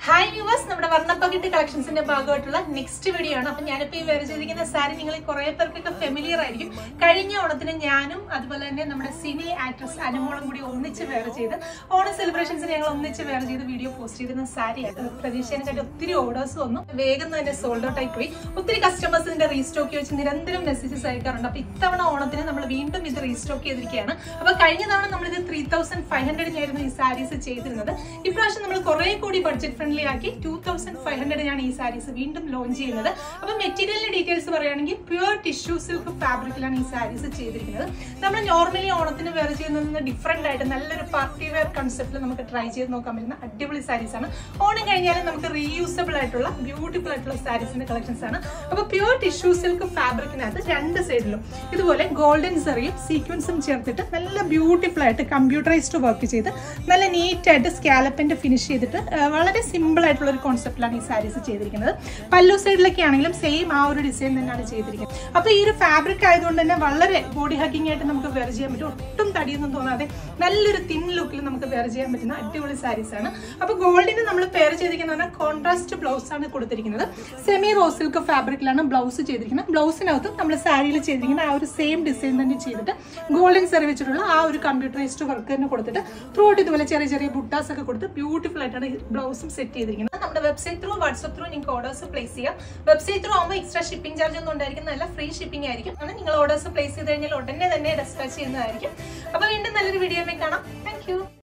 hi viewers നമ്മുടെ വർണ്ണപ്പകിട്ട് കളക്ഷൻസിന്റെ ഭാഗമായിട്ടുള്ള next video ആണ് അപ്പൊ ഞാനിപ്പോ ഈ വേറെ ചെയ്തിരിക്കുന്ന സാരി നിങ്ങൾ കുറെ പേർക്കൊക്കെ ഫെമിലിയർ ആയിരിക്കും കഴിഞ്ഞ ഓണത്തിന് ഞാനും അതുപോലെ തന്നെ നമ്മുടെ സിനി ആക്ട്രസ് അനുമോളും കൂടി ഒന്നിച്ച് വേറെ ചെയ്ത് ഓണം സെലിബ്രേഷൻസിന് ഞങ്ങൾ ഒന്നിച്ച് വേറെ ചെയ്ത് വീഡിയോ പോസ്റ്റ് ചെയ്തിരുന്ന സാരിയായിട്ട് പ്രതീക്ഷേനെക്കാട്ടി ഒത്തിരി ഓർഡേഴ്സ് വന്നു വേഗം തന്നെ സോൾഡ് ഔട്ട് ആയി പോയി ഒത്തിരി കസ്റ്റമേഴ്സ് ഇതിന്റെ റീസ്റ്റോക്ക് വെച്ച് നിരന്തരം മെസ്സേജസ് അയക്കാറുണ്ട് അപ്പൊ ഇത്തവണ ഓണത്തിന് നമ്മൾ വീണ്ടും ഇത് റീസ്റ്റോക്ക് ചെയ്തിരിക്കുകയാണ് അപ്പൊ കഴിഞ്ഞ തവണ നമ്മൾ ഇത് ത്രീ തൗസൻഡ് ഫൈവ് ഹൺഡ്രഡിനായിരുന്നു ഈ സാരീസ് ചെയ്തിരുന്നത് ഇപ്രാവശ്യം നമ്മൾ കുറെ കൂടി ബഡ്ജറ്റ് ഫ്രണ്ട്ലി ആക്കി ടു തൗസൻഡ് ഫൈവ് ഹൺഡ്രഡിനാണ് ഈ സാരീസ് വീണ്ടും ലോഞ്ച് ചെയ്യുന്നത് അപ്പൊ മെറ്റീരിയലിന്റെ ഡീറ്റെയിൽസ് പറയുകയാണെങ്കിൽ പ്യുവർ ടിഷ്യൂ സിൽക്ക് ഫാബ്രിക്കിലാണ് ഈ സാരീസ് ചെയ്തിരിക്കുന്നത് നമ്മൾ നോർമലി ഓണത്തിന് വെയർ ചെയ്യുന്നതിൽ നിന്ന് ഡിഫറെന്റ് ആയിട്ട് നല്ലൊരു പാർട്ടി വെയർ കൺസെപ്റ്റിൽ നമുക്ക് ട്രൈ ചെയ്ത് നോക്കാൻ പറ്റുന്ന അടിപൊളി സാരീസ് ആണ് ഓണം കഴിഞ്ഞാലും നമുക്ക് റീയൂസബിൾ ആയിട്ടുള്ള ബ്യൂട്ടിഫുൾ ആയിട്ടുള്ള സാരീസിന്റെ കളക്ഷൻസ് ആണ് അപ്പൊ പ്യുവർ ടിഷ്യൂ സിൽക്ക് ഫാബ്രിക്കിനകത്ത് രണ്ട് സൈഡിലും ഇതുപോലെ ഗോൾഡൻ സെറിയും സീക്വൻസും ചേർത്തിട്ട് നല്ല ബ്യൂട്ടിഫുൾ ആയിട്ട് കമ്പ്യൂട്ടറൈസ്ഡ് വർക്ക് ചെയ്ത് നല്ല നീറ്റ് ആയിട്ട് സ്കാലപ്പിന്റെ ഫിനിഷ് ചെയ്തിട്ട് ആ, വളരെ സിമ്പിൾ ആയിട്ടുള്ള ഒരു കോൺസെപ്റ്റിലാണ് ഈ സാരീസ് ചെയ്തിരിക്കുന്നത് പല്ലു സൈഡിലൊക്കെ ആണെങ്കിലും സെയിം ആ ഒരു ഡിസൈൻ തന്നെയാണ് ചെയ്തിരിക്കുന്നത് അപ്പൊ ഈ ഒരു ഫാബ്രിക് ആയതുകൊണ്ട് തന്നെ വളരെ ബോഡി ഹഗിങ് ആയിട്ട് നമുക്ക് വെയർ ചെയ്യാൻ പറ്റും ഒട്ടും തടിയൊന്നും തോന്നാതെ നല്ലൊരു തിൻ ലുക്കിൽ നമുക്ക് വെയർ ചെയ്യാൻ പറ്റുന്ന അടിപൊളി സാരീസ് ആണ് അപ്പൊ ഗോൾഡിന് നമ്മൾ പെയർ ചെയ്തിരിക്കുന്ന കോൺട്രാസ്റ്റ് ബ്ലൗസ് ആണ് കൊടുത്തിരിക്കുന്നത് സെമി റോസ് സിൽക്ക് ഫാബ്രിക്കിലാണ് ബ്ലൗസ് ചെയ്തിരിക്കുന്നത് ബ്ലൗസിനകത്ത് നമ്മൾ സാരിയിൽ ചെയ്തിരിക്കുന്ന ആ ഒരു സെയിം ഡിസൈൻ തന്നെ ചെയ്തിട്ട് ഗോൾഡൻ സെറി വെച്ചിട്ടുള്ള ആ ഒരു കമ്പ്യൂട്ടറൈസ്ഡ് വർക്ക് തന്നെ കൊടുത്തിട്ട് ത്രൂട്ട് ഇതുപോലെ ചെറിയ ചെറിയ ബുട്ടാസ് ഒക്കെ കൊടുത്ത് ബ്യൂട്ടിഫുൾ ആയിട്ടാണ് ബ്ലൗസും സെറ്റ് ചെയ്തിരിക്കുന്നത് നമ്മുടെ വെബ്സൈറ്റ് ത്രൂ വാട്സ്ആപ്പ് ത്രൂ നിങ്ങൾക്ക് ഓർഡേഴ്സ് പ്ലേസ് ചെയ്യാം വെബ്സൈറ്റ് ത്രൂ ആകുമ്പോൾ എക്സ്ട്രാ ഷിപ്പിംഗ് ചാർജ് ഒന്നും ഉണ്ടായിരിക്കുന്നതല്ല ഫ്രീ ഷിപ്പിംഗ് ആയിരിക്കും അങ്ങനെ നിങ്ങൾ ഓർഡേഴ്സ് പ്ലേസ് ചെയ്ത് കഴിഞ്ഞാൽ ഉടനെ തന്നെ ഡെസ്പാച്ച് ചെയ്യുന്നതായിരിക്കും അപ്പോൾ വീണ്ടും നല്ലൊരു വീഡിയോ കാണാം താങ്ക്